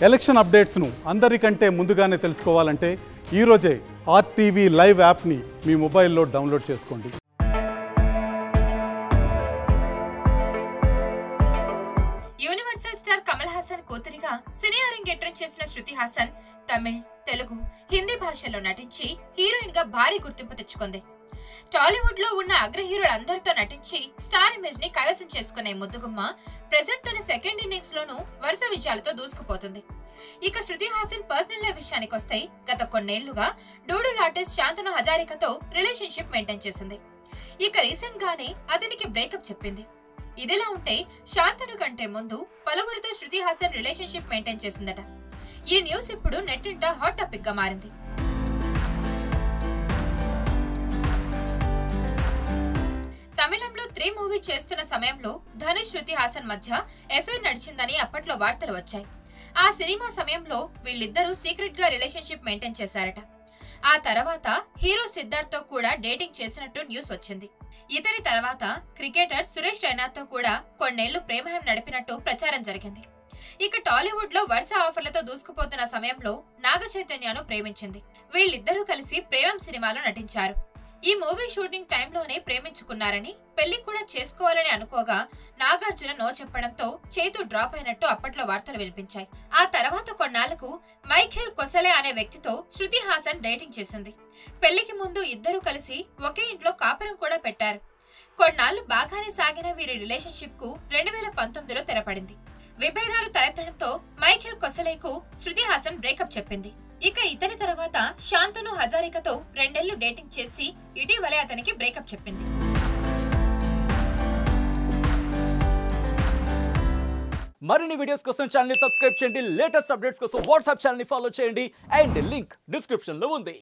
election అప్డేట్స్ను అందరికంటే ముందుగానే తెలుసుకోవాలంటే ఈరోజే ఆర్టీవీ లైవ్ యాప్ని మీ మొబైల్లో డౌన్లోడ్ చేసుకోండి యూనివర్సల్ స్టార్ కమల్ హాసన్ కూతురిగా సినీ అరంగేట్రం చేసిన శృతి హాసన్ తమిళ్ తెలుగు హిందీ భాషల్లో నటించి హీరోయిన్ గా భారీ గుర్తింపు తెచ్చుకుంది టాలీవుడ్ లో ఉన్న అగ్ర హీరోలందరితో నటించి స్టార్ ఇమేజ్ ని కైవసం చేసుకునే ముద్దుగుమ్మ ప్రెసెంట్ తన సెకండ్ ఇన్నింగ్స్ లోనూ వరుస విజయాలతో దూసుకుపోతుంది ఇక శృతి హాసన్ పర్సనల్ లైఫ్ విషయానికి వస్తే గత కొన్నేళ్లుగా డూడుల్ ఆర్టిస్ట్ శాంతను హజారికతో రిలేషన్షిప్ మెయింటైన్ చేసింది ఇక రీసెంట్ గానే అతనికి బ్రేకప్ చెప్పింది ఇదిలా ఉంటే శాంతను కంటే ముందు పలువురితో శృతి హాసన్ రిలేషన్షిప్ మెయింటైన్ చేసిందట ఈ న్యూస్ ఇప్పుడు నెట్టింట హాట్ టాపిక్ గా మారింది తమిళంలో త్రీ మూవీ చేస్తున్న సమయంలో ధనుష్ శృతి హాసన్ మధ్య ఎఫైర్ నడిచిందని అప్పట్లో వార్తలు వచ్చాయి ఆ సినిమా సమయంలో వీళ్ళిద్దరూ సీక్రెట్ గా రిలేషన్షిప్ మెయింటైన్ చేశారట ఆ తర్వాత హీరో సిద్ధార్థ్ తో కూడా డేటింగ్ చేసినట్టు న్యూస్ వచ్చింది ఇతని తర్వాత క్రికెటర్ సురేష్ రైనాతో కూడా కొన్నేళ్లు ప్రేమహం నడిపినట్టు ప్రచారం జరిగింది ఇక టాలీవుడ్ లో వరుస ఆఫర్లతో దూసుకుపోతున్న సమయంలో నాగ చైతన్యను ప్రేమించింది వీళ్ళిద్దరూ కలిసి ప్రేమం సినిమాలో నటించారు ఈ మూవీ షూటింగ్ టైంలోనే ప్రేమించుకున్నారని పెళ్లి కూడా చేసుకోవాలని అనుకోగా నాగార్జున నో చెప్పడంతో చేతు డ్రాప్ అయినట్టు అప్పట్లో వార్తలు వినిపించాయి ఆ తర్వాత కొన్నాళ్లకు మైఖేల్ కొసలే అనే వ్యక్తితో శృతి హాసన్ డేటింగ్ చేసింది పెళ్లికి ముందు ఇద్దరు కలిసి ఒకే ఇంట్లో కాపురం కూడా పెట్టారు కొన్నాళ్లు బాగానే సాగిన వీరి రిలేషన్షిప్ కు రెండు వేల పంతొమ్మిదిలో తెరపడింది విభేదాలు తలెత్తడంతో మైఖేల్ కొసలేకు శృతి హాసన్ బ్రేకప్ చెప్పింది ఇక ఇతని తర్వాత శాంతను హజారికతో రెండేళ్లు డేటింగ్ చేసి ఇటీవలే అతనికి బ్రేకప్ చెప్పింది మరిన్ని వీడియోస్ కోసం ఛానల్ సబ్స్క్రైబ్ చేయండి లేటెస్ట్ అప్డేట్స్ కోసం వాట్సాప్ ఛానల్ ఫాలో చేయండి అండ్ లింక్ డిస్క్రిప్షన్ లో ఉంది